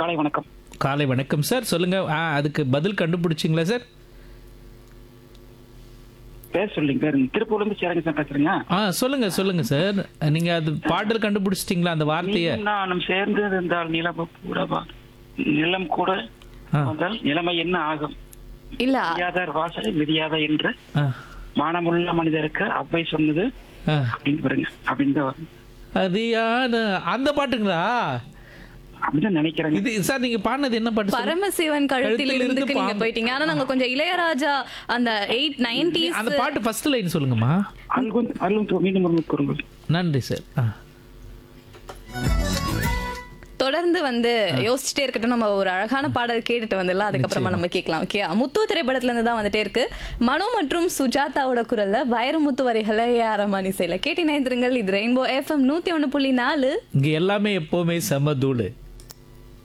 காலை வணக்கம் காலை வணக்கம் சார் சொல்லுங்க ஆ அதுக்கு பதில் கண்டுபிடிச்சிங்களா சார் பேர் சொல்லுங்க பேர் திருப்பூர்ல இருந்து சேரங்க சார் பேசுறேங்க ஆ சொல்லுங்க சொல்லுங்க சார் நீங்க அது பாடல் கண்டுபிடிச்சிட்டிங்களா அந்த வார்த்தையை நீயும் நானும் சேர்ந்து இருந்தால் நிலம் கூடவா நிலம் கூட ஆ. வந்தால் நிலைமை என்ன ஆகும் இல்ல விதியாதார் வாசலை விதியாத என்று ஆ, மானமுள்ள மனிதருக்கு அவ்வை சொன்னது ஆ. அப்படின்னு பாருங்க அப்படின்னு தான் வரும். அது யான அந்த பாட்டுங்களா அப்படிதான் நினைக்கிறேங்க இது சார் நீங்க பாடினது என்ன பாட்டு சொல்லுங்க? பரமசிவன் கழுத்தில் கழுத்தில் இருந்து இருந்துக்கு நீங்க பாம்பு. போயிட்டீங்க ஆனா நாங்க கொஞ்சம் இளையராஜா அந்த எயிட் நைன்டிஸ் அந்த பாட்டு ஃபர்ஸ்ட் லைன் சொல்லுங்கம்மா அல்கும் அல்லும் மீண்டும் ஒரு கூறுங்கள் நன்றி சார் ஆ தொடர்ந்து வந்து யோசிச்சுட்டே இருக்கட்டும் நம்ம ஒரு அழகான பாடல் கேட்டுட்டு வந்துடலாம் அதுக்கப்புறமா நம்ம கேட்கலாம் ஓகே முத்து திரைப்படத்துல இருந்து தான் வந்துட்டே இருக்கு மனோ மற்றும் சுஜாதாவோட குரல்ல வைரமுத்து வரிகளை யாரமானி செய்யல கேட்டினைந்திருங்கள் இது ரெயின்போ எஃப்எம் நூத்தி ஒண்ணு புள்ளி நாலு இங்க எல்லாமே எப்பவுமே செம தூளு